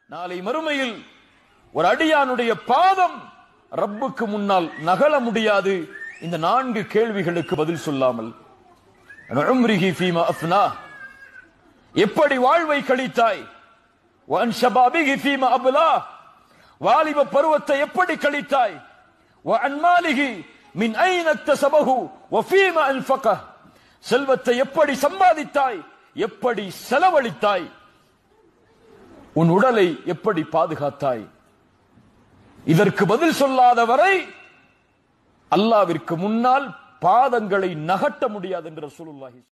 நாளை மறுமையில் ஒரு அடியானுடைய பாதம் ரப்புக்கு முன்னால் நகல முடியாது இந்த நான்கு கேள்விகளுக்கு பதில் சொல்லாமல் உம்ரிஹி ஃபீமா அஃப்னா எப்படி வாழ்வை கழித்தாய் வன் ஷபாபிஹி ஃபீமா அப்லா வாலிப பருவத்தை எப்படி கழித்தாய் வன் மாலிஹி மின் ஐன தஸபஹு வஃபீமா அன்ஃபக செல்வத்தை எப்படி சம்பாதித்தாய் எப்படி செலவழித்தாய் உன் உடலை எப்படி பாதுகாத்தாய் இதற்கு பதில் சொல்லாத வரை அல்லாவிற்கு முன்னால் பாதங்களை நகட்ட முடியாது என்று ரசூலுல்லாஹி